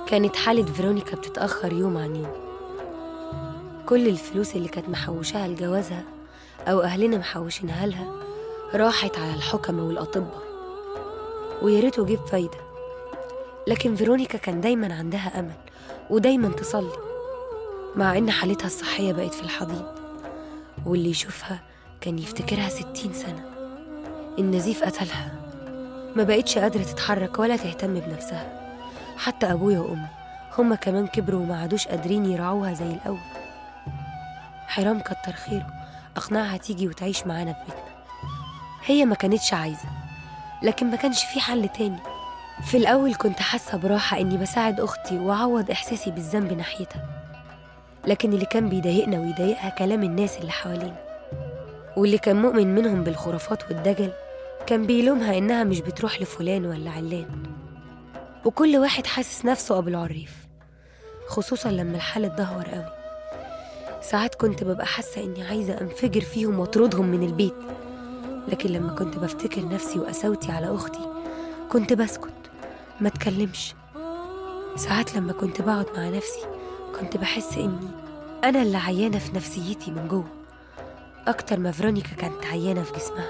كانت حالة فيرونيكا بتتأخر يوم عن يوم كل الفلوس اللي كانت محوشاها لجوازها أو أهلنا محوشينها لها راحت على الحكمة والأطباء ويا ريته جيب فايدة لكن فيرونيكا كان دايما عندها أمل ودايما تصلي مع إن حالتها الصحية بقت في الحضيض واللي يشوفها كان يفتكرها ستين سنة النزيف قتلها ما بقتش قادرة تتحرك ولا تهتم بنفسها حتى أبويا وأمي هما كمان كبروا وما عادوش قادرين يرعوها زي الأول حرام كتر خيره أقنعها تيجي وتعيش معانا في بيتنا هي ما كانتش عايزة لكن ما كانش في حل تاني في الأول كنت حاسة براحة إني بساعد أختي وأعوض إحساسي بالذنب ناحيتها لكن اللي كان بيضايقنا ويضايقها كلام الناس اللي حوالينا واللي كان مؤمن منهم بالخرافات والدجل كان بيلومها إنها مش بتروح لفلان ولا علان وكل واحد حاسس نفسه أبو العريف خصوصا لما الحال اتدهور قوي ساعات كنت ببقى حاسة إني عايزة أنفجر فيهم وأطردهم من البيت لكن لما كنت بفتكر نفسي وقساوتي على أختي كنت بسكت ما اتكلمش ساعات لما كنت بقعد مع نفسي كنت بحس إني أنا اللي عيانة في نفسيتي من جوه أكتر ما فرونيكا كانت عيانة في جسمها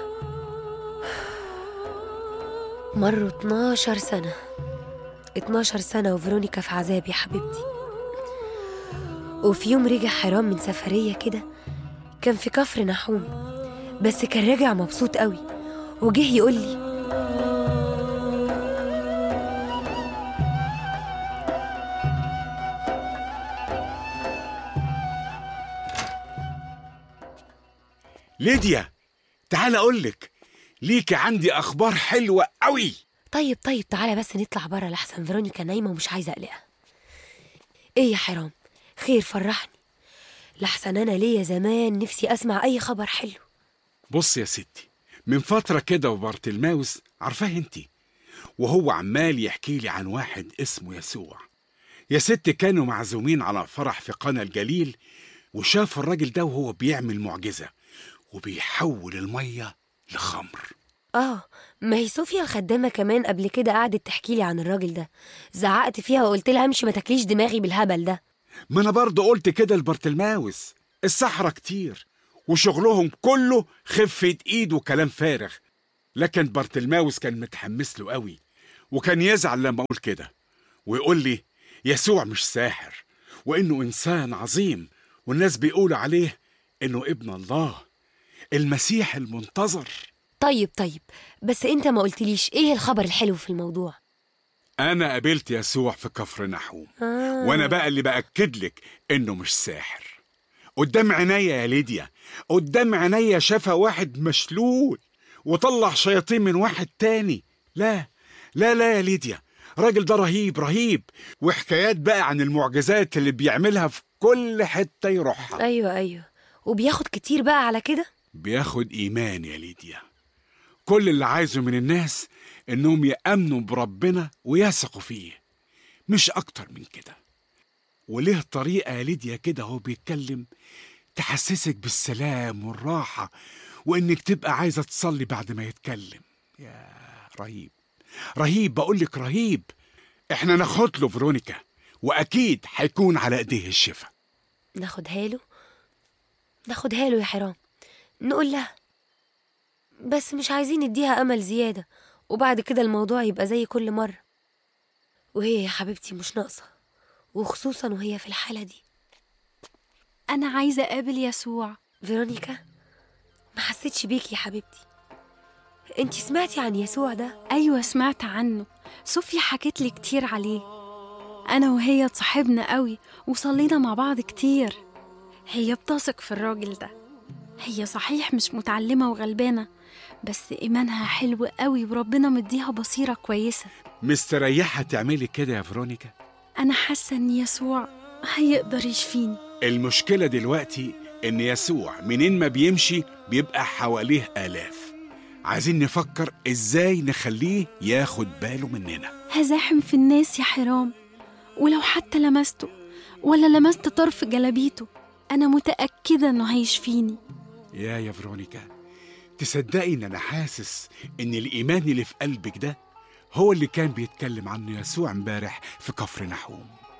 مروا 12 سنة 12 سنة وفيرونيكا في عذاب يا حبيبتي وفي يوم رجع حرام من سفرية كده كان في كفر نحوم بس كان راجع مبسوط قوي وجه يقول لي ليديا تعال أقولك ليكي عندي أخبار حلوة قوي طيب طيب تعالى بس نطلع بره لحسن فيرونيكا نايمة ومش عايزة أقلقها إيه يا حرام خير فرحني لحسن أنا ليا زمان نفسي أسمع أي خبر حلو بص يا ستي من فترة كده وبرتلماوس عارفاه انتي وهو عمال يحكي لي عن واحد اسمه يسوع يا ست كانوا معزومين على فرح في قنا الجليل وشافوا الراجل ده وهو بيعمل معجزة وبيحول المية لخمر آه ما هي صوفيا الخدامة كمان قبل كده قعدت تحكي لي عن الراجل ده زعقت فيها وقلت لها امشي ما تاكليش دماغي بالهبل ده ما انا برضه قلت كده لبرتلماوس السحرة كتير وشغلهم كله خفة ايد وكلام فارغ لكن برتلماوس كان متحمس له قوي وكان يزعل لما اقول كده ويقول لي يسوع مش ساحر وانه انسان عظيم والناس بيقولوا عليه انه ابن الله المسيح المنتظر طيب طيب بس انت ما قلتليش ايه الخبر الحلو في الموضوع انا قابلت يسوع في كفر نحوم آه. وانا بقى اللي باكد لك انه مش ساحر قدام عينيا يا ليديا قدام عينيا شافها واحد مشلول وطلع شياطين من واحد تاني لا لا لا يا ليديا الراجل ده رهيب رهيب وحكايات بقى عن المعجزات اللي بيعملها في كل حتة يروحها ايوه ايوه وبياخد كتير بقى على كده بياخد إيمان يا ليديا كل اللي عايزه من الناس إنهم يأمنوا بربنا ويثقوا فيه مش أكتر من كده وليه طريقة يا ليديا كده هو بيتكلم تحسسك بالسلام والراحة وإنك تبقى عايزة تصلي بعد ما يتكلم يا رهيب رهيب بقولك رهيب إحنا ناخد له فيرونيكا وأكيد هيكون على إيديه الشفا ناخدها له ناخدها له يا حرام نقول لها بس مش عايزين نديها امل زياده وبعد كده الموضوع يبقى زي كل مره وهي يا حبيبتي مش ناقصه وخصوصا وهي في الحاله دي أنا عايزة أقابل يسوع فيرونيكا ما حسيتش بيكي يا حبيبتي انتي سمعتي عن يسوع ده أيوة سمعت عنه صوفيا حكت لي كتير عليه أنا وهي اتصاحبنا قوي وصلينا مع بعض كتير هي بتثق في الراجل ده هي صحيح مش متعلمة وغلبانة بس إيمانها حلو قوي وربنا مديها بصيرة كويسة مستريحة تعملي كده يا فيرونيكا أنا حاسة إن يسوع هيقدر يشفيني المشكلة دلوقتي إن يسوع منين ما بيمشي بيبقى حواليه آلاف عايزين نفكر إزاي نخليه ياخد باله مننا هزاحم في الناس يا حرام ولو حتى لمسته ولا لمست طرف جلابيته أنا متأكدة إنه هيشفيني يا يا فيرونيكا تصدقي إن أنا حاسس إن الإيمان اللي في قلبك ده هو اللي كان بيتكلم عنه يسوع امبارح في كفر نحوم